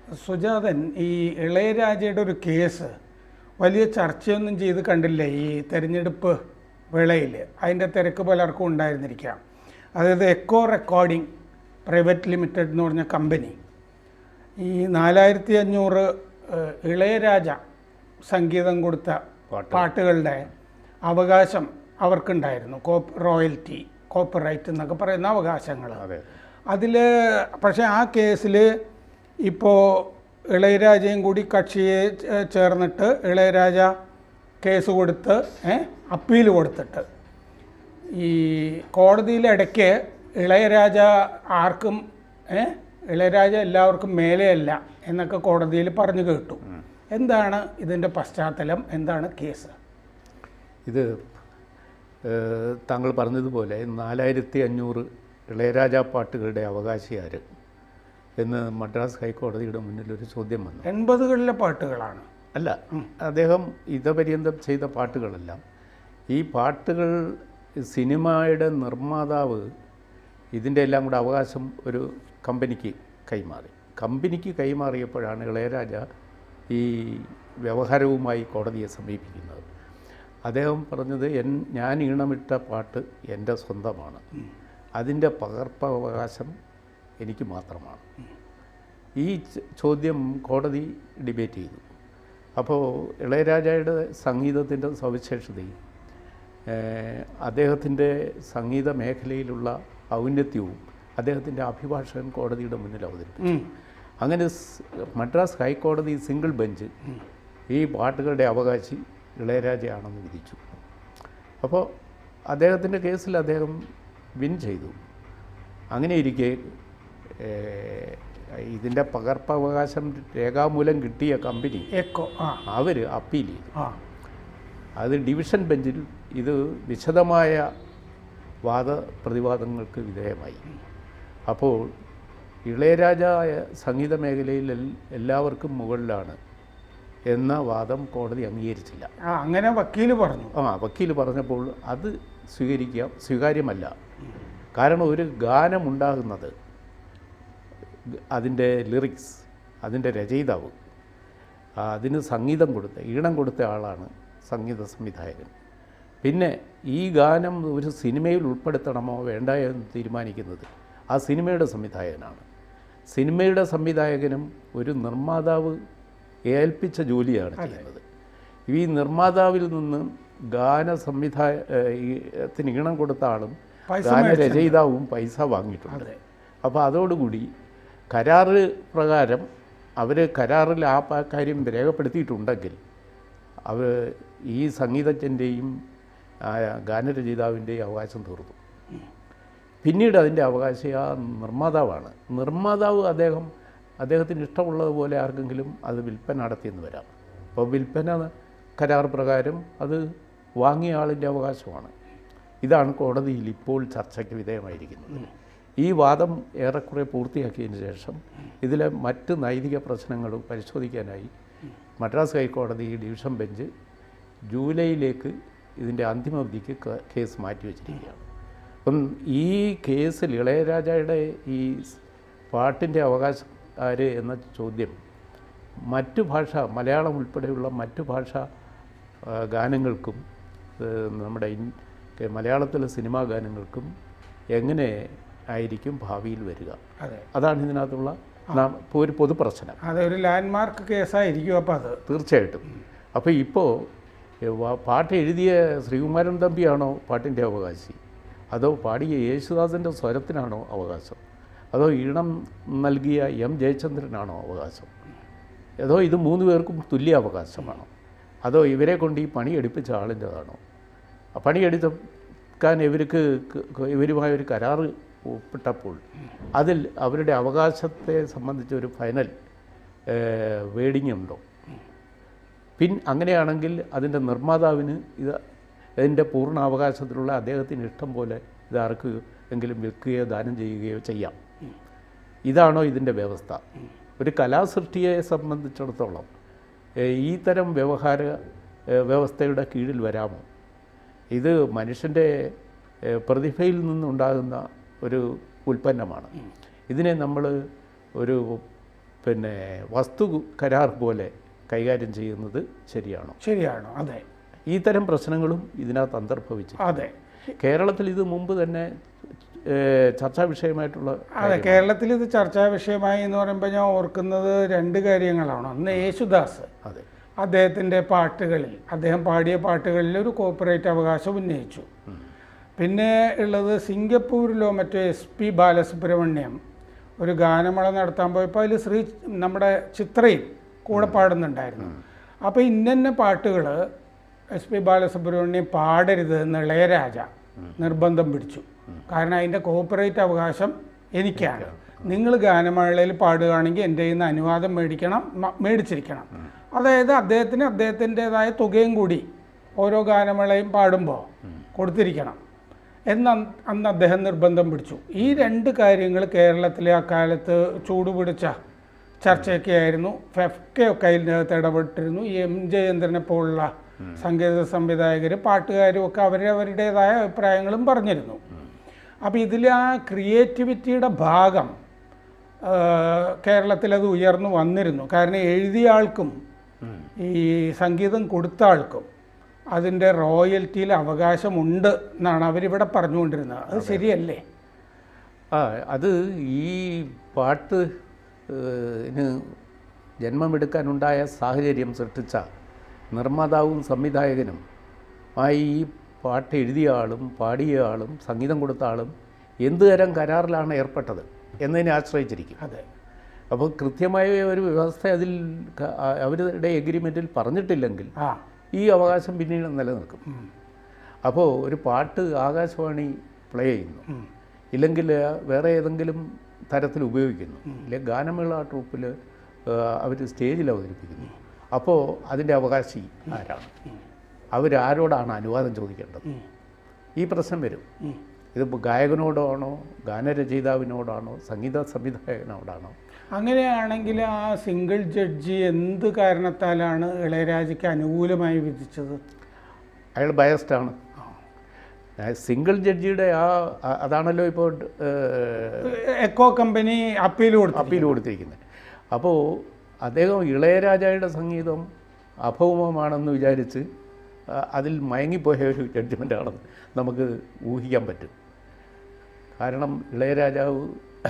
സുജാതൻ ഈ ഇളയരാജയുടെ ഒരു കേസ് വലിയ ചർച്ചയൊന്നും ചെയ്ത് കണ്ടില്ല ഈ തെരഞ്ഞെടുപ്പ് വേളയിൽ അതിൻ്റെ തിരക്ക് പലർക്കും ഉണ്ടായിരുന്നിരിക്കാം അതായത് എക്കോ റെക്കോർഡിംഗ് പ്രൈവറ്റ് ലിമിറ്റഡ് എന്ന് പറഞ്ഞ കമ്പനി ഈ നാലായിരത്തി അഞ്ഞൂറ് ഏഹ്, ഇളയരാജ സംഗീതം കൊടുത്ത പാട്ട്. പാട്ടുകളുടെ അവകാശം അവർക്കുണ്ടായിരുന്നു കോപ്പ് റോയൽറ്റി കോപ്പിറൈറ്റ് എന്നൊക്കെ പറയുന്ന അവകാശങ്ങൾ അതെ അതിൽ പക്ഷേ ആ കേസിൽ ഇപ്പോൾ ഇളയരാജയും കൂടി കക്ഷിയെ ചേ- ചേർന്നിട്ട് ഇളയരാജ കേസ് കൊടുത്ത് അപ്പീൽ കൊടുത്തിട്ട് ഈ കോടതിയിൽ ഇടയ്ക്ക് ഇളയരാജ ആർക്കും ഏ, ഇളയരാജ എല്ലാവർക്കും മേലെയല്ല എന്നൊക്കെ കോടതിയിൽ പറഞ്ഞു കേട്ടു എന്താണ് ഇതിൻ്റെ പശ്ചാത്തലം എന്താണ് കേസ് ഇത് ഏഹ്, താങ്കൾ പറഞ്ഞതുപോലെ നാലായിരത്തി അഞ്ഞൂറ് ഇളയരാജ പാട്ടുകളുടെ അവകാശിയാര് എന്ന് മദ്രാസ് ഹൈക്കോടതിയുടെ മുന്നിൽ ഒരു ചോദ്യം വന്നു എൺപതുകളിലെ പാട്ടുകളാണ് അല്ല അദ്ദേഹം ഇതപര്യന്തം ചെയ്ത പാട്ടുകളെല്ലാം ഈ പാട്ടുകൾ സിനിമയുടെ നിർമ്മാതാവ് ഇതിൻ്റെ എല്ലാം കൂടെ അവകാശം ഒരു കമ്പനിക്ക് കൈമാറി കമ്പനിക്ക് കൈമാറിയപ്പോഴാണ് ഇളയരാജ ഈ വ്യവഹാരവുമായി കോടതിയെ സമീപിക്കുന്നത് അദ്ദേഹം പറഞ്ഞത് എൻ ഞാൻ ഈണമിട്ട പാട്ട് എൻ്റെ സ്വന്തമാണ് അതിൻ്റെ പകർപ്പവകാശം എനിക്ക് മാത്രമാണ് ഈ ച- ചോദ്യം കോടതി ഡിബേറ്റ് ചെയ്തു അപ്പോൾ ഇളയരാജയുടെ സംഗീതത്തിൻ്റെ സവിശേഷതയും ഏഹ്, അദ്ദേഹത്തിൻ്റെ സംഗീത മേഖലയിലുള്ള ഔന്നത്യവും അദ്ദേഹത്തിൻ്റെ അഭിഭാഷകൻ കോടതിയുടെ മുന്നിൽ അവതരിപ്പിച്ചു ഉം. അങ്ങനെ സ് മദ്രാസ് ഹൈക്കോടതി സിംഗിൾ ബെഞ്ച് ഈ പാട്ടുകളുടെ അവകാശി ഇളയരാജയാണെന്ന് വിധിച്ചു അപ്പോൾ അദ്ദേഹത്തിൻ്റെ കേസിൽ അദ്ദേഹം വിൻ ചെയ്തു അങ്ങനെ ഇരിക്കെ ഏഹ്, ഇതിൻ്റെ പകർപ്പവകാശം രേഖാമൂലം കിട്ടിയ കമ്പനി എക്കോ ആ അവർ അപ്പീൽ ചെയ്തു ആ അത് ഡിവിഷൻ ബെഞ്ചിൽ ഇത് വിശദമായ വാദ പ്രതിവാദങ്ങൾക്ക് വിധേയമായി അപ്പോൾ ഇളയരാജ സംഗീത മേഖലയിൽ എൽ- എല്ലാവർക്കും മുകളിലാണ് എന്ന വാദം കോടതി അംഗീകരിച്ചില്ല ആ അങ്ങനെ വക്കീൽ പറഞ്ഞു ആ വക്കീൽ പറഞ്ഞപ്പോൾ അത് സ്വീകരിക്കാം സ്വീകാര്യമല്ല കാരണം ഒരു ഗാനം ഉണ്ടാകുന്നത് അതിൻ്റെ ലിറിക്സ് അതിൻ്റെ രചയിതാവ് ആ, അതിന് സംഗീതം കൊടുത്ത ഈണം കൊടുത്ത ആളാണ് സംഗീത സംവിധായകൻ പിന്നെ ഈ ഗാനം ഒരു സിനിമയിൽ ഉൾപ്പെടുത്തണമോ വേണ്ട എന്ന് തീരുമാനിക്കുന്നത് ആ സിനിമയുടെ സംവിധായകനാണ് സിനിമയുടെ സംവിധായകനും ഒരു നിർമ്മാതാവ് ഏൽപ്പിച്ച ജോലിയാണ് ചെയ്യുന്നത് ഈ നിർമ്മാതാവിൽ നിന്ന് ഗാന സംവിധായത്തിന് ഈണം കൊടുത്ത ആളും പൈസ ഗാനരചയിതാവും പൈസ വാങ്ങിയിട്ടുണ്ട് അപ്പോൾ അതോടുകൂടി കരാറ് പ്രകാരം അവർ കരാറിൽ ആ പ- കാര്യം രേഖപ്പെടുത്തിയിട്ടുണ്ടെങ്കിൽ അവർ ഈ സംഗീതജ്ഞൻ്റെയും ഗാനരചയിതാവിൻ്റെയും അവകാശം തീർന്നു പിന്നീട് അതിൻ്റെ അവകാശി ആ നിർമ്മാതാവാണ് നിർമ്മാതാവ് അദ്ദേഹം അദ്ദേഹത്തിന് ഇഷ്ടമുള്ളതുപോലെ ആർക്കെങ്കിലും അത് വിൽപ്പന നടത്തിയെന്ന് വരാം അപ്പോൾ വിൽപ്പന കരാർ പ്രകാരം അത് വാങ്ങിയ ആളിൻ്റെ അവകാശമാണ് ഇതാണ് കോടതിയിൽ ഇപ്പോൾ ചർച്ചയ്ക്ക് വിധേയമായിരിക്കുന്നത് ഈ വാദം ഏറെക്കുറെ പൂർത്തിയാക്കിയതിന് ശേഷം ഇതിലെ മറ്റ് നൈതിക പ്രശ്നങ്ങളും പരിശോധിക്കാനായി മദ്രാസ് ഹൈക്കോടതി ഡിവിഷൻ ബെഞ്ച് ജൂലൈയിലേക്ക് ഇതിൻ്റെ അന്തിമവിധിക്ക് ക- കേസ് മാറ്റിവെച്ചിരിക്കുകയാണ് അപ്പം ഈ കേസിൽ ഇളയരാജയുടെ ഈ സ് പാട്ടിൻ്റെ അവകാശം ആര് എന്ന ചോദ്യം മറ്റു ഭാഷ മലയാളം ഉൾപ്പെടെയുള്ള മറ്റു ഭാഷ ആ, ഗാനങ്ങൾക്കും ഏഹ്, നമ്മുടെ ഇൻ- കെ- മലയാളത്തിലെ സിനിമാ ഗാനങ്ങൾക്കും എങ്ങനെ ആയിരിക്കും ഭാവിയിൽ വരിക അതെ അതാണ് ഇതിനകത്തുള്ള നാം ഇപ്പോൾ ഒരു പൊതുപ്രശ്നം അതൊരു ലാൻഡ്മാർക്ക് കേസായിരിക്കും അപ്പോൾ അത് തീർച്ചയായിട്ടും അപ്പോൾ ഇപ്പോൾ പാട്ട് എഴുതിയ ശ്രീകുമാരൻ തമ്പിയാണോ പാട്ടിൻ്റെ അവകാശി അതോ പാടിയ യേശുദാസൻ്റെ സ്വരത്തിനാണോ അവകാശം അതോ ഈണം നൽകിയ എം ജയചന്ദ്രനാണോ അവകാശം അതോ ഇത് മൂന്ന് പേർക്കും തുല്യ അവകാശമാണോ അതോ ഇവരെ കൊണ്ട് ഈ പണി എടുപ്പിച്ച ആളിൻ്റെതാണോ ആ പണി എടുക്കാൻ ഇവർക്ക് ക- ക- ഇവരുമായ ഒരു കരാറ് ഒപ്പിട്ടപ്പോൾ അതിൽ അവരുടെ അവകാശത്തെ സംബന്ധിച്ച ഒരു ഫൈനൽ വേഡിങ് ഉണ്ടോ പിൻ അങ്ങനെയാണെങ്കിൽ അതിൻ്റെ നിർമ്മാതാവിന് ഇത് ഇതിൻ്റെ പൂർണ്ണ അവകാശത്തിലുള്ള അദ്ദേഹത്തിന് ഇഷ്ടം പോലെ ഇത് ആർക്ക് എങ്കിലും വിൽക്കുകയോ ദാനം ചെയ്യുകയോ ചെയ്യാം ഇതാണോ ഇതിൻ്റെ വ്യവസ്ഥ ഒരു കലാസൃഷ്ടിയെ സംബന്ധിച്ചിടത്തോളം ഏഹ്, ഈ തരം വ്യവഹാര ഏഹ്, വ്യവസ്ഥയുടെ കീഴിൽ വരാമോ ഇത് മനുഷ്യൻ്റെ ഏഹ്, പ്രതിഭയിൽ നിന്നുണ്ടാകുന്ന ഒരു ഉൽപ്പന്നമാണ് ഇതിനെ നമ്മൾ ഒരു പിന്നെ വസ്തു കരാർ പോലെ കൈകാര്യം ചെയ്യുന്നത് ശരിയാണോ ശരിയാണോ അതെ ഈ തരം പ്രശ്നങ്ങളും ഇതിനകത്ത് അന്തർഭവിച്ചു അതെ കേരളത്തിൽ ഇത് മുമ്പ് തന്നെ ഏഹ്, ചർച്ചാ വിഷയമായിട്ടുള്ള അതെ കേരളത്തിൽ ഇത് ചർച്ചാ വിഷയമായി എന്ന് പറയുമ്പോൾ ഞാൻ ഓർക്കുന്നത് രണ്ട് കാര്യങ്ങളാണ് ഒന്ന് യേശുദാസ് അതെ അദ്ദേഹത്തിൻ്റെ പാട്ടുകളിൽ അദ്ദേഹം പാടിയ പാട്ടുകളിൽ ഒരു കോപ്പറേറ്റ് അവകാശം ഉന്നയിച്ചു പിന്നെ ഉള്ളത് സിംഗപ്പൂരിലോ മറ്റോ എസ് പി ബാലസുബ്രഹ്മണ്യം ഒരു ഗാനമേള നടത്താൻ പോയപ്പോൾ അതിൽ ശ്രീ നമ്മുടെ ചിത്രയും കൂടെ പാടുന്നുണ്ടായിരുന്നു അപ്പോൾ ഇന്നന്ന പാട്ടുകൾ എസ് പി ബാലസുബ്രഹ്മണ്യം പാടരുത് എന്ന് ഇളയരാജ നിർബന്ധം പിടിച്ചു കാരണം അതിൻ്റെ കോപ്പറേറ്റ് അവകാശം എനിക്കാണ് നിങ്ങൾ ഗാനമേളയിൽ പാടുകയാണെങ്കിൽ എൻ്റെ കയ്യിൽ നിന്ന് അനുവാദം മേടിക്കണം മ- മേടിച്ചിരിക്കണം അതായത് അദ്ദേഹത്തിന് അദ്ദേഹത്തിൻ്റെതായ തുകയും കൂടി ഓരോ ഗാനമേളയും പാടുമ്പോൾ കൊടുത്തിരിക്കണം എന്ന് അന്ന് അന്ന് അദ്ദേഹം നിർബന്ധം പിടിച്ചു ഈ രണ്ട് കാര്യങ്ങൾ കേരളത്തിലെ അക്കാലത്ത് ചൂടുപിടിച്ച ചർച്ചയൊക്കെ ആയിരുന്നു ഫെഫ്കെ ഒക്കെ അതിനകത്ത് ഇടപെട്ടിരുന്നു ഈ എം ജയേന്ദ്രനെ പോലുള്ള സംഗീത സംവിധായകർ പാട്ടുകാരും ഒക്കെ അവരവരുടേതായ അഭിപ്രായങ്ങളും പറഞ്ഞിരുന്നു അപ്പോൾ ഇതിൽ ആ ക്രിയേറ്റിവിറ്റിയുടെ ഭാഗം ആ, കേരളത്തിൽ അത് ഉയർന്നു വന്നിരുന്നു കാരണം എഴുതിയ ആൾക്കും ഈ സംഗീതം കൊടുത്ത ആൾക്കും അതിൻ്റെ റോയൽറ്റിയിൽ അവകാശമുണ്ട് എന്നാണ് അവരിവിടെ പറഞ്ഞുകൊണ്ടിരുന്നത് അത് ശരിയല്ലേ ആ അത് ഈ പാട്ട് ഏഹ്, ന് ജന്മമെടുക്കാനുണ്ടായ സാഹചര്യം സൃഷ്ടിച്ച നിർമ്മാതാവും സംവിധായകനും ആയി ഈ പാട്ട് എഴുതിയ ആളും പാടിയ ആളും സംഗീതം കൊടുത്ത ആളും എന്ത് തരം കരാറിലാണ് ഏർപ്പെട്ടത് എന്നതിനെ ആശ്രയിച്ചിരിക്കും അതെ അപ്പോൾ കൃത്യമായ ഒരു വ്യവസ്ഥ അതിൽ ക- ആ- അവരുടെ എഗ്രിമെൻറ്റിൽ പറഞ്ഞിട്ടില്ലെങ്കിൽ ആ ഈ അവകാശം പിന്നീട് നിലനിൽക്കും അപ്പോൾ ഒരു പാട്ട് ആകാശവാണി പ്ലേ ചെയ്യുന്നു ഇല്ലെങ്കിൽ വേറെ ഏതെങ്കിലും തരത്തിൽ ഉപയോഗിക്കുന്നു ഇല്ലെങ്കിൽ ഗാനമേള ട്രൂപ്പിൽ അവർ സ്റ്റേജിൽ അവതരിപ്പിക്കുന്നു അപ്പോൾ അതിൻ്റെ അവകാശി ആരാണ് അവരാരോടാണ് അനുവാദം ചോദിക്കേണ്ടത് ഈ പ്രശ്നം വരും ഇതിപ്പോൾ ഗായകനോടാണോ ഗാനരചയിതാവിനോടാണോ സംഗീത സംവിധായകനോടാണോ അങ്ങനെയാണെങ്കിൽ ആ സിംഗിൾ ജഡ്ജി എന്ത് കാരണത്താലാണ് ഇളയരാജയ്ക്ക് അനുകൂലമായി വിധിച്ചത് അയാൾ ബയസ്ഡാണ് സിംഗിൾ ജഡ്ജിയുടെ ആ ആ- അതാണല്ലോ ഇപ്പോൾ എക്കോ കമ്പനി അപ്പീൽ കൊടുത്തു അപ്പീൽ കൊടുത്തിരിക്കുന്നത് അപ്പോൾ അദ്ദേഹം ഇളയരാജയുടെ സംഗീതം അഭൗമമാണെന്ന് വിചാരിച്ച് ആ, അതിൽ മയങ്ങിപ്പോയ ഒരു ജഡ്ജ്മെൻ്റാണെന്ന് നമുക്ക് ഊഹിക്കാൻ പറ്റും കാരണം ഇളയരാജാവ്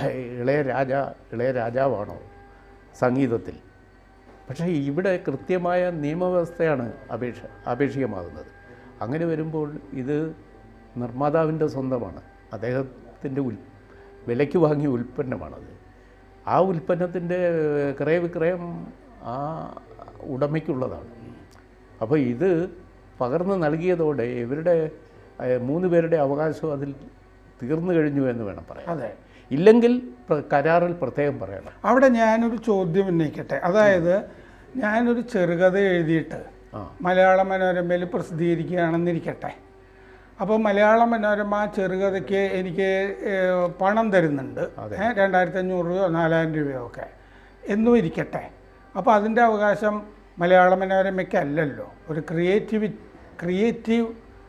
ഇളയരാജ ഇളയരാജാവാണോ സംഗീതത്തിൽ പക്ഷേ ഇവിടെ കൃത്യമായ നിയമവ്യവസ്ഥയാണ് അപേക്ഷ അപേക്ഷികമാകുന്നത് അങ്ങനെ വരുമ്പോൾ ഇത് നിർമ്മാതാവിൻ്റെ സ്വന്തമാണ് അദ്ദേഹത്തിൻ്റെ ഉൽ വിലയ്ക്ക് വാങ്ങിയ ഉൽപ്പന്നമാണത് ആ ഉൽപ്പന്നത്തിൻ്റെ ക്രയവിക്രയം ആ ഉടമയ്ക്കുള്ളതാണ് അപ്പോൾ ഇത് പകർന്നു നൽകിയതോടെ ഇവരുടെ ഏഹ്, മൂന്ന് പേരുടെ അവകാശം അതിൽ തീർന്നു കഴിഞ്ഞു എന്ന് വേണം പറയാൻ അതെ ഇല്ലെങ്കിൽ പ്ര- കരാറിൽ പ്രത്യേകം പറയണം അവിടെ ഞാനൊരു ചോദ്യം ഉന്നയിക്കട്ടെ അതായത് ഞാനൊരു ചെറുകഥ എഴുതിയിട്ട് ആ മലയാള മനോരമയിൽ പ്രസിദ്ധീകരിക്കുകയാണെന്നിരിക്കട്ടെ അപ്പോൾ മലയാള മനോരമ ആ ചെറുകഥയ്ക്ക് എനിക്ക് ഏഹ്, പണം തരുന്നുണ്ട് ഏഹ്, രണ്ടായിരത്തി അഞ്ഞൂറ് രൂപയോ നാലായിരം രൂപയോ ഒക്കെ എന്നും ഇരിക്കട്ടെ അപ്പോൾ അതിൻ്റെ അവകാശം മലയാള മനോരമയ്ക്കല്ലല്ലോ ഒരു ക്രിയേറ്റീവ് ക്രിയേറ്റീവ്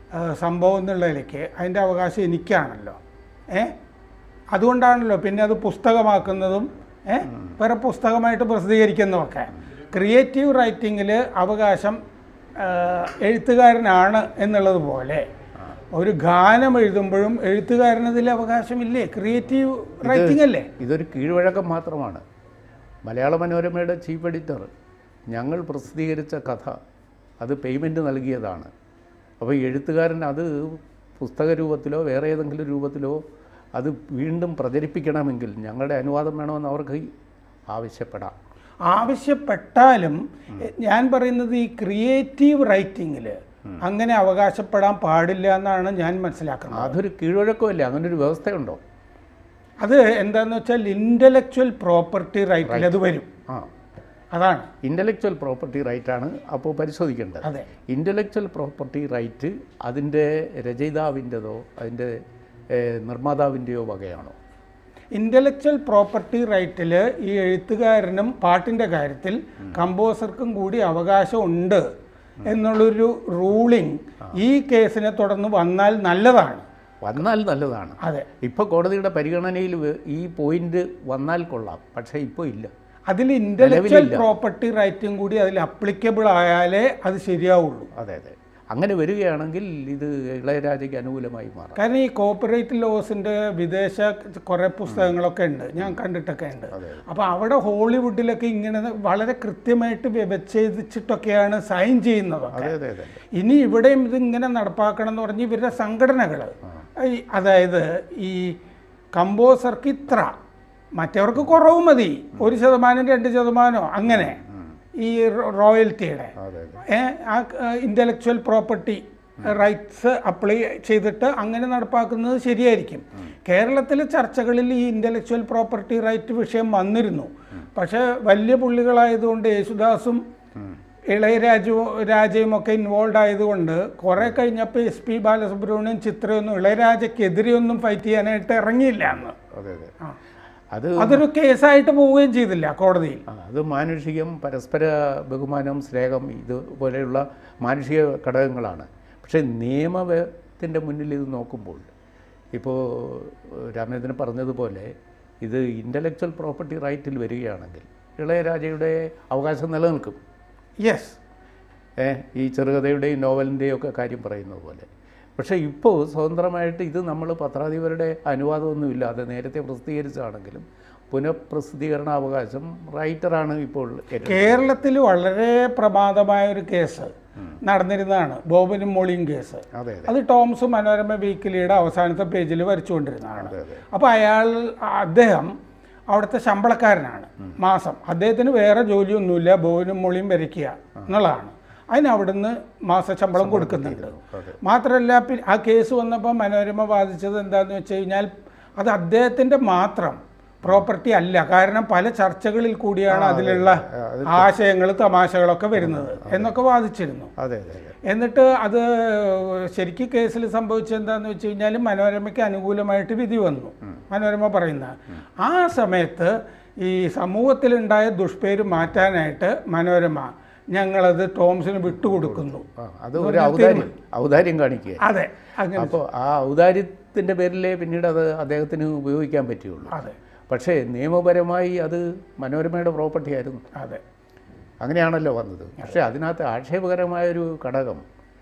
സംഭവം എന്നുള്ളതിലേക്ക് അതിൻ്റെ അവകാശം എനിക്കാണല്ലോ ഏ അതുകൊണ്ടാണല്ലോ പിന്നെ അത് പുസ്തകമാക്കുന്നതും ഏ വേറെ പുസ്തകമായിട്ട് പ്രസിദ്ധീകരിക്കുന്നതൊക്കെ ക്രിയേറ്റീവ് റൈറ്റിങ്ങിൽ അവകാശം ആ, എഴുത്തുകാരനാണ് എന്നുള്ളത് പോലെ ഒരു ഗാനം എഴുതുമ്പോഴും എഴുത്തുകാരനതിൽ അവകാശമില്ലേ ക്രിയേറ്റീവ് റൈറ്റിംഗ് അല്ലേ ഇതൊരു കീഴ്വഴക്കം മാത്രമാണ് മലയാള മനോരമയുടെ ചീഫ് എഡിറ്റർ ഞങ്ങൾ പ്രസിദ്ധീകരിച്ച കഥ അത് പേയ്മെൻറ്റ് നൽകിയതാണ് അപ്പോൾ എഴുത്തുകാരൻ അത് പുസ്തക രൂപത്തിലോ വേറെ ഏതെങ്കിലും രൂപത്തിലോ അത് വീണ്ടും പ്രചരിപ്പിക്കണമെങ്കിൽ ഞങ്ങളുടെ അനുവാദം വേണമെന്ന് അവർക്ക് ആവശ്യപ്പെടാം ആവശ്യപ്പെട്ടാലും ഞാൻ പറയുന്നത് ഈ ക്രിയേറ്റീവ് റൈറ്റിങ്ങിൽ അങ്ങനെ അവകാശപ്പെടാൻ പാടില്ല എന്നാണ് ഞാൻ മനസ്സിലാക്കുന്നത് അതൊരു കീഴ്വഴക്കമല്ലേ അങ്ങനെ ഒരു വ്യവസ്ഥയുണ്ടോ അത് എന്താന്ന് വെച്ചാൽ ഇൻ്റലക്ച്വൽ പ്രോപ്പർട്ടി റൈറ്റിൽ അത് വരും ആ അതാണ് ഇൻ്റലക്ച്വൽ പ്രോപ്പർട്ടി റൈറ്റാണ് അപ്പോൾ പരിശോധിക്കേണ്ടത് അതെ ഇൻ്റലക്ച്വൽ പ്രോപ്പർട്ടി റൈറ്റ് അതിൻ്റെ രചയിതാവിൻ്റെതോ അതിൻ്റെ ഏഹ്, നിർമ്മാതാവിൻ്റെയോ വകയാണോ ഇൻ്റലക്ച്വൽ പ്രോപ്പർട്ടി റൈറ്റിൽ ഈ എഴുത്തുകാരനും പാട്ടിൻ്റെ കാര്യത്തിൽ കമ്പോസർക്കും കൂടി അവകാശം ഉണ്ട് എന്നുള്ളൊരു റൂളിംഗ് ഈ കേസിനെ തുടർന്ന് വന്നാൽ നല്ലതാണ് വന്നാൽ നല്ലതാണ് അതെ ഇപ്പോൾ കോടതിയുടെ പരിഗണനയിൽ വ- ഈ പോയിന്റ് വന്നാൽ കൊള്ളാം പക്ഷേ ഇപ്പോൾ ഇല്ല അതിൽ ഇന്റലക്ച്വൽ നിലവിലില്ല. പ്രോപ്പർട്ടി റൈറ്റും കൂടി അതിൽ അപ്ലിക്കബിൾ ആയാലേ അത് ശരിയാവുള്ളൂ അതെ അതെ അങ്ങനെ വരികയാണെങ്കിൽ ഇത് ഇളയരാജയ്ക്ക് അനുകൂലമായി മാറാം കാരണം ഈ കോപ്പറേറ്റ് ലോസിന്റെ വിദേശ കുറെ പുസ്തകങ്ങളൊക്കെ ഉണ്ട് ഞാൻ കണ്ടിട്ടൊക്കെ ഉണ്ട് അതെ. അപ്പോൾ അവിടെ ഹോളിവുഡിലൊക്കെ ഇങ്ങനെ വളരെ കൃത്യമായിട്ട് വിവച്ഛേദിച്ചിട്ടൊക്കെയാണ് സൈൻ ചെയ്യുന്നത് അതെ അതെ അതെ ഇനി ഇവിടെയും ഇത് ഇങ്ങനെ നടപ്പാക്കണം എന്ന് പറഞ്ഞ് ഇവരുടെ സംഘടനകൾ അതായത് ഈ കമ്പോസർക്ക് ഇത്ര മറ്റവർക്ക് കുറവ് മതി ഒരു ശതമാനം രണ്ട് ശതമാനമോ അങ്ങനെ ഈ റോയൽറ്റിയുടെ അതെ അതെ ആ ഇൻ്റലക്ച്വൽ പ്രോപ്പർട്ടി റൈറ്റ്സ് അപ്ലൈ ചെയ്തിട്ട് അങ്ങനെ നടപ്പാക്കുന്നത് ശരിയായിരിക്കും കേരളത്തിലെ ചർച്ചകളിൽ ഈ ഇൻ്റലക്ച്വൽ പ്രോപ്പർട്ടി റൈറ്റ് വിഷയം വന്നിരുന്നു പക്ഷേ വലിയ പുള്ളികളായതുകൊണ്ട് യേശുദാസും ഇളയരാജു രാജയും ഒക്കെ ഇൻവോൾവ് ആയതുകൊണ്ട് കുറെ കഴിഞ്ഞപ്പോൾ എസ് പി ബാലസുബ്രഹ്മണ്യം ചിത്രയൊന്നും ഇളയരാജയ്ക്കെതിരെയൊന്നും ഫൈറ്റ് ചെയ്യാനായിട്ട് ഇറങ്ങിയില്ല അന്ന് അതെ അതെ ആ. അത് അതൊരു കേസായിട്ട് പോവുകയും ചെയ്തില്ല കോടതിയിൽ ആ, അത് മാനുഷികം പരസ്പര ബഹുമാനം സ്നേഹം ഇതുപോലെയുള്ള മാനുഷിക ഘടകങ്ങളാണ് പക്ഷേ നിയമത്തിൻ്റെ മുന്നിൽ ഇത് നോക്കുമ്പോൾ ഇപ്പോൾ രാമേന്ദ്രൻ പറഞ്ഞതുപോലെ ഇത് ഇൻ്റലക്ച്വൽ പ്രോപ്പർട്ടി റൈറ്റിൽ വരികയാണെങ്കിൽ ഇളയരാജയുടെ അവകാശം നിലനിൽക്കും യെസ് ഏ, ഈ ചെറുകഥയുടെയും നോവലിൻ്റെയും ഒക്കെ കാര്യം പറയുന്നത് പോലെ പക്ഷേ ഇപ്പോൾ സ്വതന്ത്രമായിട്ട് ഇത് നമ്മൾ പത്രാധിപരുടെ അനുവാദമൊന്നുമില്ലാതെ നേരത്തെ പ്രസിദ്ധീകരിച്ചാണെങ്കിലും പുനഃപ്രസിദ്ധീകരണ അവകാശം റൈറ്ററാണ് ഇപ്പോൾ ഏറ്റെടുക്കുന്നത്. കേരളത്തിൽ വളരെ പ്രമാദമായ ഒരു കേസ് നടന്നിരുന്നതാണ് ബോബനും മോളിയും കേസ് അതെ അതെ അത് ടോംസ് മനോരമ വീക്കിലിയുടെ അവസാനത്തെ പേജിൽ വരച്ചുകൊണ്ടിരുന്നതാണ് അതെ അതെ അപ്പോൾ അയാൾ അദ്ദേഹം അവിടുത്തെ ശമ്പളക്കാരനാണ് മാസം അദ്ദേഹത്തിന് വേറെ ജോലിയൊന്നുമില്ല ബോബനും മോളിയും വരയ്ക്കുക എന്നുള്ളതാണ് അതിന് അവിടുന്ന് മാസശമ്പളം കൊടുക്കുന്നുണ്ട് അതെ മാത്രമല്ല പി- ആ കേസ് വന്നപ്പോൾ മനോരമ വാദിച്ചത് എന്താണെന്ന് വെച്ച് കഴിഞ്ഞാൽ അത് അദ്ദേഹത്തിൻ്റെ മാത്രം പ്രോപ്പർട്ടി അല്ല കാരണം പല ചർച്ചകളിൽ കൂടിയാണ് അതിലുള്ള ആശയങ്ങൾ തമാശകളൊക്കെ വരുന്നത് എന്നൊക്കെ വാദിച്ചിരുന്നു അതെ അതെ അതെ എന്നിട്ട് അത് ശരിക്കും കേസിൽ സംഭവിച്ചത് എന്താണെന്ന് വെച്ച് കഴിഞ്ഞാൽ മനോരമയ്ക്ക് അനുകൂലമായിട്ട് വിധി വന്നു മനോരമ പറയുന്ന ആ സമയത്ത് ഈ സമൂഹത്തിലുണ്ടായ ദുഷ്പേര് മാറ്റാനായിട്ട് മനോരമ ഞങ്ങളത് ടോംസിന് വിട്ടുകൊടുക്കുന്നു ആ അത് ഒരു ഔദാര്യം ഔദാര്യം കാണിക്കുക അതെ അങ്ങനെ അപ്പോൾ ആ ഔദാര്യത്തിൻ്റെ പേരിലേ പിന്നീട് അത് അദ്ദേഹത്തിന് ഉപയോഗിക്കാൻ പറ്റുള്ളൂ അതെ പക്ഷേ നിയമപരമായി അത് മനോരമയുടെ പ്രോപ്പർട്ടി ആയിരുന്നു അതെ അങ്ങനെയാണല്ലോ വന്നത് പക്ഷേ അതിനകത്ത് ആക്ഷേപകരമായൊരു ഘടകം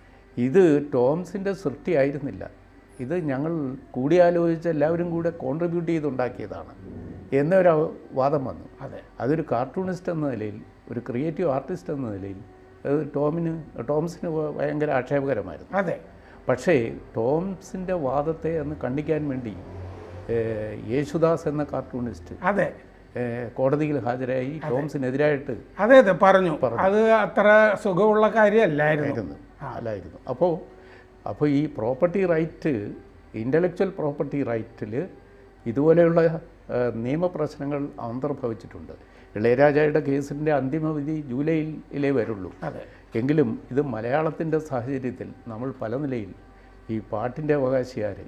ഇത് ടോംസിൻ്റെ സൃഷ്ടിയായിരുന്നില്ല ഇത് ഞങ്ങൾ കൂടിയാലോചിച്ച് എല്ലാവരും കൂടെ കോൺട്രിബ്യൂട്ട് ചെയ്തുണ്ടാക്കിയതാണ് എന്നൊരു വാദം വന്നു അതെ അതൊരു കാർട്ടൂണിസ്റ്റ് എന്ന നിലയിൽ ഒരു ക്രിയേറ്റീവ് ആർട്ടിസ്റ്റ് എന്ന നിലയിൽ അത് ടോമിന് ടോംസിന് ഭയങ്കര ആക്ഷേപകരമായിരുന്നു അതെ പക്ഷേ ടോംസിൻ്റെ വാദത്തെ അന്ന് കണ്ടിക്കാൻ വേണ്ടി ഏഹ്, യേശുദാസ് എന്ന കാർട്ടൂണിസ്റ്റ് അതെ ഏഹ്, കോടതിയിൽ ഹാജരായി ടോംസിനെതിരായിട്ട് അതെ അതെ പറഞ്ഞു അത് അത്ര സുഖമുള്ള കാര്യമല്ലായിരുന്നു ആയിരുന്നു അല്ലായിരുന്നു അപ്പോൾ അപ്പോൾ ഈ പ്രോപ്പർട്ടി റൈറ്റ് ഇൻ്റലക്ച്വൽ പ്രോപ്പർട്ടി റൈറ്റിൽ ഇതുപോലെയുള്ള ഏഹ്, നിയമപ്രശ്നങ്ങൾ അന്തർഭവിച്ചിട്ടുണ്ട് ഇളയരാജയുടെ കേസിൻ്റെ അന്തിമവിധി ജൂലൈയിലേ വരുള്ളൂ അതെ എങ്കിലും ഇത് മലയാളത്തിൻ്റെ സാഹചര്യത്തിൽ നമ്മൾ പല നിലയിൽ ഈ പാട്ടിൻ്റെ അവകാശിയാർ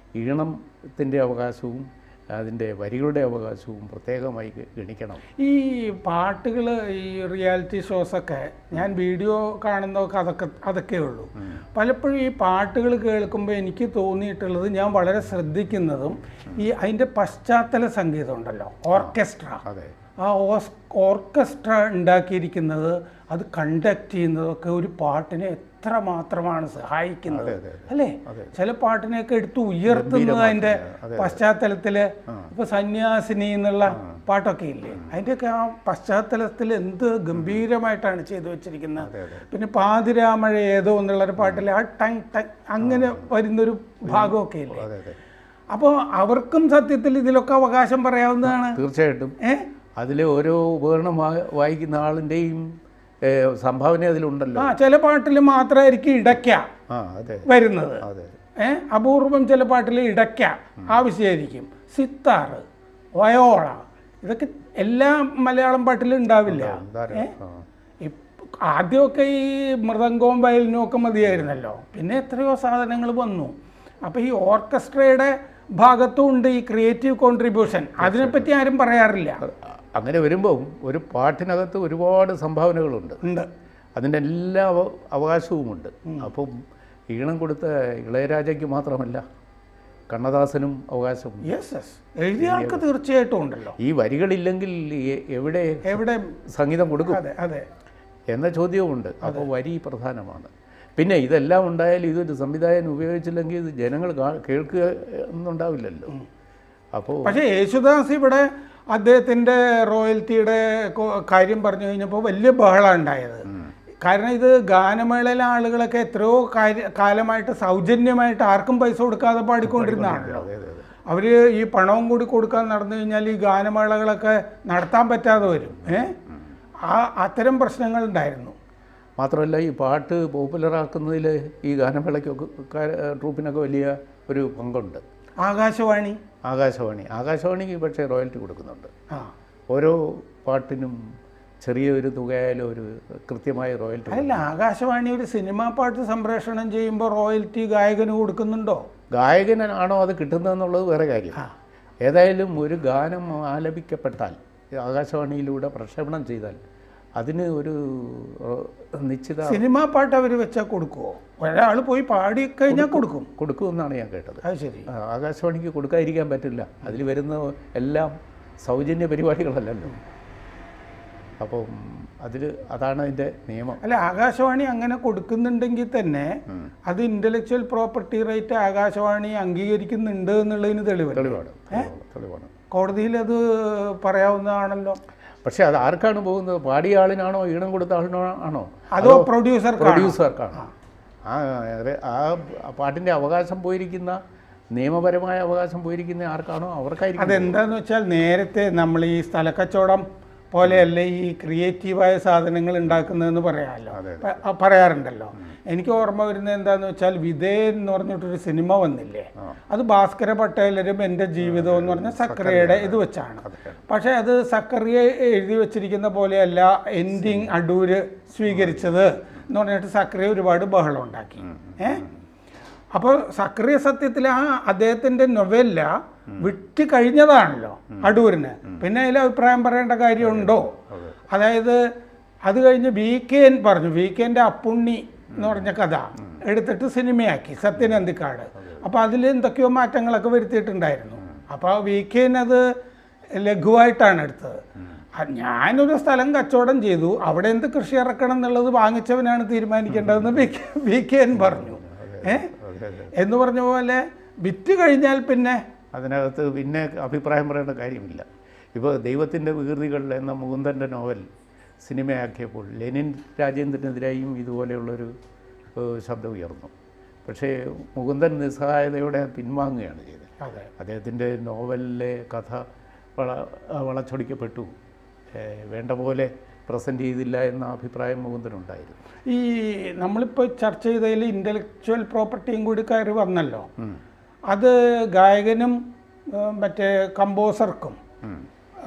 ഈണത്തിൻ്റെ അവകാശവും അതിൻ്റെ വരികളുടെ അവകാശവും പ്രത്യേകമായി ഗണിക്കണം ഈ പാട്ടുകൾ ഈ റിയാലിറ്റി ഷോസൊക്കെ ഞാൻ വീഡിയോ കാണുന്നതൊക്കെ അതൊക്കെ അതൊക്കെ ഉള്ളൂ പലപ്പോഴും ഈ പാട്ടുകൾ കേൾക്കുമ്പോൾ എനിക്ക് തോന്നിയിട്ടുള്ളത് ഞാൻ വളരെ ശ്രദ്ധിക്കുന്നതും ഈ അതിൻ്റെ പശ്ചാത്തല സംഗീതം ഉണ്ടല്ലോ ഓർക്കസ്ട്ര അതെ ആ ഓസ് ഓർക്കസ്ട്ര ഉണ്ടാക്കിയിരിക്കുന്നത് അത് കണ്ടക്ട് ചെയ്യുന്നതൊക്കെ ഒരു പാട്ടിനെ എത്ര മാത്രമാണ് സഹായിക്കുന്നത് അതെ, അതെ. അല്ലേ ചില പാട്ടിനെയൊക്കെ എടുത്ത് ഉയർത്തുന്നത് അതിൻ്റെ പശ്ചാത്തലത്തിൽ ഇപ്പൊ സന്യാസിനി എന്നുള്ള പാട്ടൊക്കെ ഇല്ലേ അതിൻ്റെയൊക്കെ ആ പശ്ചാത്തലത്തിൽ എന്ത് ഗംഭീരമായിട്ടാണ് ചെയ്തു വെച്ചിരിക്കുന്നത് അതെ അതെ പിന്നെ പാതിരാമഴ ഏതോ എന്നുള്ളൊരു പാട്ടിൽ ആ ടങ് ടങ് അങ്ങനെ വരുന്നൊരു ഭാഗമൊക്കെ ഇല്ലേ അതെ അതെ അപ്പോൾ അവർക്കും സത്യത്തിൽ ഇതിലൊക്കെ അവകാശം പറയാവുന്നതാണ് തീർച്ചയായിട്ടും ഏ അതിലെ ഓരോ ഉപകരണം വാ- വായിക്കുന്ന ആളിൻ്റെയും ഏഹ്, സംഭാവന അതിലുണ്ടല്ലോ ആ ചില പാട്ടിൽ മാത്രമായിരിക്കും ഇടയ്ക്ക ആ അതെ വരുന്നത് അതെ ഏ അപൂർവം ചില പാട്ടിൽ ഇടയ്ക്ക ആവശ്യമായിരിക്കും സിത്താറ് വയോള ഇതൊക്കെ എല്ലാ മലയാളം പാട്ടിലും ഉണ്ടാവില്ല ധാരാളം ആ. ഇപ്പ- ആദ്യമൊക്കെ ഈ മൃദംഗവും വയലിനും ഒക്കെ മതിയായിരുന്നല്ലോ പിന്നെ എത്രയോ സാധനങ്ങൾ വന്നു അപ്പോൾ ഈ ഓർക്കസ്ട്രയുടെ ഭാഗത്തും ഉണ്ട് ഈ ക്രിയേറ്റീവ് കോൺട്രിബ്യൂഷൻ അതിനെപ്പറ്റി ആരും പറയാറില്ല അങ്ങനെ വരുമ്പം ഒരു പാട്ടിനകത്ത് ഒരുപാട് സംഭാവനകളുണ്ട് ഉണ്ട് അതിൻ്റെ എല്ലാ അവ- അവകാശവുമുണ്ട് അപ്പം ഈണം കൊടുത്ത ഇളയരാജയ്ക്ക് മാത്രമല്ല കണ്ണദാസനും അവകാശമുണ്ട് യെസ് യെസ് എഴുതിയ ആൾക്ക് തീർച്ചയായിട്ടും ഉണ്ടല്ലോ ഈ വരികളില്ലെങ്കിൽ എ- എവിടെ എവിടെ സംഗീതം കൊടുക്കും അതെ അതെ എന്ന ചോദ്യവുമുണ്ട് അപ്പോൾ വരി പ്രധാനമാണ് പിന്നെ ഇതെല്ലാം ഉണ്ടായാലും ഇതൊരു സംവിധായകൻ ഉപയോഗിച്ചില്ലെങ്കിൽ ഇത് ജനങ്ങൾ കാ- കേൾക്കുക എന്നുണ്ടാവില്ലല്ലോ അപ്പോൾ പക്ഷേ യേശുദാസ് ഇവിടെ അദ്ദേഹത്തിൻ്റെ റോയൽറ്റിയുടെ കൊ- കാര്യം പറഞ്ഞു കഴിഞ്ഞപ്പോൾ വലിയ ബഹളമാണ് ഉണ്ടായത് കാരണം ഇത് ഗാനമേളയിലെ ആളുകളൊക്കെ എത്രയോ കാര്യ കാലമായിട്ട് സൗജന്യമായിട്ട് ആർക്കും പൈസ കൊടുക്കാതെ പാടിക്കൊണ്ടിരുന്നതാണല്ലോ അതെ അതെ അതെ അവർ ഈ പണവും കൂടി കൊടുക്കാൻ നടന്നു കഴിഞ്ഞാൽ ഈ ഗാനമേളകളൊക്കെ നടത്താൻ പറ്റാതെ വരും ഏ ആ അത്തരം പ്രശ്നങ്ങൾ ഉണ്ടായിരുന്നു മാത്രമല്ല ഈ പാട്ട് പോപ്പുലറാക്കുന്നതിൽ ഈ ഗാനമേളയ്ക്കൊക്കെ കാ- ട്രൂപ്പിനൊക്കെ വലിയ ഒരു പങ്കുണ്ട് ആകാശവാണി ആകാശവാണി ആകാശവാണിക്ക് പക്ഷേ റോയൽറ്റി കൊടുക്കുന്നുണ്ട് ആ ഓരോ പാട്ടിനും ചെറിയൊരു തുകയായാലും ഒരു കൃത്യമായ റോയൽറ്റി അല്ല ആകാശവാണി ഒരു സിനിമാ പാട്ട് സംപ്രേഷണം ചെയ്യുമ്പോൾ റോയൽറ്റി ഗായകന് കൊടുക്കുന്നുണ്ടോ ഗായകനാണോ അത് കിട്ടുന്നതെന്നുള്ളത് വേറെ കാര്യം ഏതായാലും ഒരു ഗാനം ആലപിക്കപ്പെട്ടാൽ ആകാശവാണിയിലൂടെ പ്രക്ഷേപണം ചെയ്താൽ അതിന് ഒരു ഏഹ്, നിശ്ചിത സിനിമാ പാട്ട് അവർ വെച്ചാൽ കൊടുക്കുമോ ഒരാൾ പോയി പാടി കഴിഞ്ഞാൽ കൊടുക്കും കൊടുക്കുമെന്നാണ് ഞാൻ കേട്ടത് അത് ശരി ആ, ആകാശവാണിക്ക് കൊടുക്കാതിരിക്കാൻ പറ്റില്ല അതിൽ വരുന്ന എല്ലാം സൗജന്യ പരിപാടികളല്ലല്ലോ അപ്പം അതിൽ അതാണ് അതിൻ്റെ നിയമം അല്ല ആകാശവാണി അങ്ങനെ കൊടുക്കുന്നുണ്ടെങ്കിൽ തന്നെ അത് ഇന്റലക്ച്വൽ പ്രോപ്പർട്ടി റൈറ്റ് ആകാശവാണി അംഗീകരിക്കുന്നുണ്ട് എന്നുള്ളതിന് തെളിവ് തെളിവാണ് തെളിവാണ്, തെളിവാണ് കോടതിയിൽ അത് പറയാവുന്നതാണല്ലോ പക്ഷേ അത് ആർക്കാണ് പോകുന്നത് പാടിയ ആളിനാണോ ഈണം കൊടുത്ത ആളിനോ ആണോ അതോ പ്രൊഡ്യൂസർ പ്രൊഡ്യൂസർക്കാണ് ആ അത് ആ പാട്ടിൻ്റെ അവകാശം പോയിരിക്കുന്ന നിയമപരമായ അവകാശം പോയിരിക്കുന്ന ആർക്കാണോ അവർക്കായിരിക്കും അതെന്താന്ന് വെച്ചാൽ നേരത്തെ നമ്മൾ ഈ സ്ഥലക്കച്ചവടം പോലെയല്ല ഈ ക്രിയേറ്റീവായ സാധനങ്ങൾ ഉണ്ടാക്കുന്നതെന്ന് പറയാമല്ലോ പ- ആ, പറയാറുണ്ടല്ലോ എനിക്ക് ഓർമ്മ വരുന്നത് എന്താന്ന് വെച്ചാൽ വിധേയൻ എന്ന് പറഞ്ഞിട്ടൊരു സിനിമ വന്നില്ലേ അത് ഭാസ്കര പട്ടേലരും എൻ്റെ ജീവിതം എന്ന് പറഞ്ഞ സക്രിയയുടെ ഇത് വെച്ചാണ് പക്ഷേ അത് സക്കറിയ എഴുതി വെച്ചിരിക്കുന്ന പോലെയല്ല എൻഡിങ് അടൂര് സ്വീകരിച്ചത് എന്ന് പറഞ്ഞിട്ട് സക്രിയ ഒരുപാട് ബഹളം ഉണ്ടാക്കി ഏഹ് അപ്പോൾ സക്രിയ സത്യത്തിൽ ആ അദ്ദേഹത്തിന്റെ നൊവല്ല വിട്ട് കഴിഞ്ഞതാണല്ലോ അടൂരിന് പിന്നെ അതിൽ അഭിപ്രായം പറയേണ്ട കാര്യമുണ്ടോ അതായത് അത് കഴിഞ്ഞ് വി കെ എൻ പറഞ്ഞു വി കെ എൻ്റെ അപ്പുണ്ണി എന്ന് പറഞ്ഞ കഥ എടുത്തിട്ട് സിനിമയാക്കി സത്യനന്ദിക്കാട് അപ്പോൾ അതിൽ എന്തൊക്കെയോ മാറ്റങ്ങളൊക്കെ വരുത്തിയിട്ടുണ്ടായിരുന്നു അപ്പോൾ വി കെ എൻ അത് ലഘുവായിട്ടാണ് എടുത്തത് ആ, ഞാനൊരു സ്ഥലം കച്ചവടം ചെയ്തു അവിടെ എന്ത് കൃഷി ഇറക്കണം എന്നുള്ളത് വാങ്ങിച്ചവനാണ് തീരുമാനിക്കേണ്ടതെന്ന് V K V K N പറഞ്ഞു ഏ അതെ, അതെ. എന്ന് പറഞ്ഞ പോലെ വിറ്റ് കഴിഞ്ഞാൽ പിന്നെ അതിനകത്ത് പിന്നെ അഭിപ്രായം പറയേണ്ട കാര്യമില്ല ഇപ്പോൾ ദൈവത്തിൻ്റെ വികൃതികൾ എന്ന മുകുന്ദൻ്റെ നോവൽ സിനിമയാക്കിയപ്പോൾ ലെനിൻ രാജേന്ദ്രനെതിരായും ഇതുപോലെയുള്ളൊരു ഏഹ്, ശബ്ദം ഉയർന്നു പക്ഷേ മുകുന്ദൻ നിസ്സഹായതയോടെ പിൻവാങ്ങുകയാണ് ചെയ്തത് അതെ അദ്ദേഹത്തിൻ്റെ നോവലിലെ കഥ വള വളച്ചൊടിക്കപ്പെട്ടു ഏഹ്, വേണ്ട പോലെ പ്രസൻറ്റ് ചെയ്തില്ല എന്ന അഭിപ്രായം മുകുന്ദനുണ്ടായിരുന്നു ഈ നമ്മളിപ്പോൾ ചർച്ച ചെയ്തതിൽ ഇൻ്റലക്ച്വൽ പ്രോപ്പർട്ടിയും കൂടി കയറി വന്നല്ലോ ഉം. അത് ഗായകനും ആ, മറ്റേ കമ്പോസർക്കും ഉം. ആ,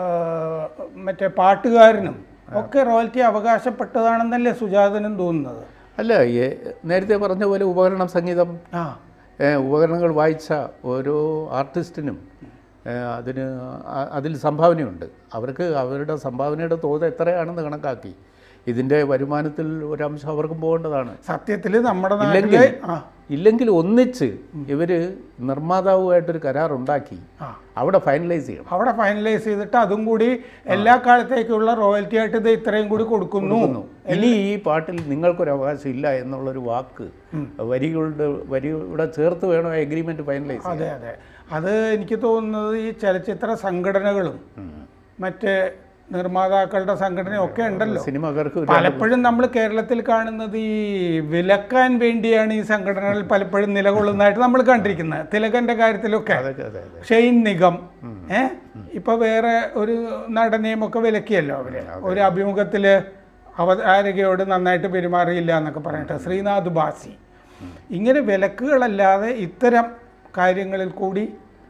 മറ്റേ പാട്ടുകാരനും ഒക്കെ റോയൽറ്റി അവകാശപ്പെട്ടതാണെന്നല്ലേ സുജാതനും തോന്നുന്നത് അല്ല ഏ- നേരത്തെ പറഞ്ഞ പോലെ ഉപകരണം സംഗീതം ആ ഏ, ഉപകരണങ്ങൾ വായിച്ച ഓരോ ആർട്ടിസ്റ്റിനും ഏ, അതിന് അ- അതിൽ സംഭാവനയുണ്ട് അവർക്ക് അവരുടെ സംഭാവനയുടെ തോത് എത്രയാണെന്ന് കണക്കാക്കി ഇതിൻ്റെ വരുമാനത്തിൽ ഒരംശം അവർക്കും പോകേണ്ടതാണ് സത്യത്തിൽ നമ്മുടെ ഇല്ലെങ്കിൽ നാട്ടിലെ ആ ഇല്ലെങ്കിൽ ഒന്നിച്ച് ഇവർ നിർമ്മാതാവുമായിട്ടൊരു കരാറുണ്ടാക്കി ആ അവിടെ ഫൈനലൈസ് ചെയ്യണം അവിടെ ഫൈനലൈസ് ചെയ്തിട്ട് അതും കൂടി എല്ലാ കാലത്തേക്കുള്ള റോയൽറ്റി ആയിട്ട് ഇത് ഇത്രയും കൂടി കൊടുക്കുന്നു ഇനി ഈ പാട്ടിൽ നിങ്ങൾക്കൊരു അവകാശം ഇല്ല എന്നുള്ളൊരു വാക്ക് വരികളുടെ വരിയുടെ ചേർത്ത് വേണം എഗ്രിമെൻറ്റ് ഫൈനലൈസ് ചെയ്യാൻ അതെ അതെ അത് എനിക്ക് തോന്നുന്നത് ഈ ചലച്ചിത്ര സംഘടനകളും മറ്റ് നിർമ്മാതാക്കളുടെ സംഘടനയും ഒക്കെ ഉണ്ടല്ലോ സിനിമക്കാർക്ക് ഒരു പലപ്പോഴും നമ്മൾ കേരളത്തിൽ കാണുന്നത് ഈ വിലക്കാൻ വേണ്ടിയാണ് ഈ സംഘടനകൾ പലപ്പോഴും നിലകൊള്ളുന്നതായിട്ട് നമ്മൾ കണ്ടിരിക്കുന്നത് തിലകന്റെ കാര്യത്തിലൊക്കെ അതൊക്കെ അതെ അതെ ഷെയ്ൻ നിഗം ഏ ഇപ്പൊ വേറെ ഒരു നടനെയും ഒക്കെ വിലക്കിയല്ലോ അവര് ഒരു അഭിമുഖത്തില് അവതാരകയോട് നന്നായിട്ട് പെരുമാറിയില്ല എന്നൊക്കെ പറഞ്ഞിട്ട് ശ്രീനാഥ് ബാസി ഇങ്ങനെ വിലക്കുകളല്ലാതെ ഇത്തരം കാര്യങ്ങളിൽ കൂടി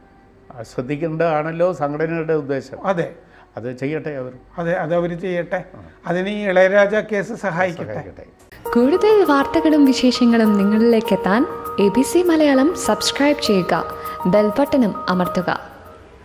ആ, ശ്രദ്ധിക്കേണ്ടതാണല്ലോ സംഘടനയുടെ ഉദ്ദേശം അതെ അത് ചെയ്യട്ടെ അവർ അതെ അത് അവർ ചെയ്യട്ടെ അതിന് ഈ ഇളയരാജ കേസ് സഹായിക്കട്ടെ സഹായിക്കട്ടെ കൂടുതൽ വാർത്തകളും വിശേഷങ്ങളും നിങ്ങളിലേക്ക് എത്താൻ A B C Malayalam subscribe ചെയ്യുക ബെൽബട്ടനും അമർത്തുക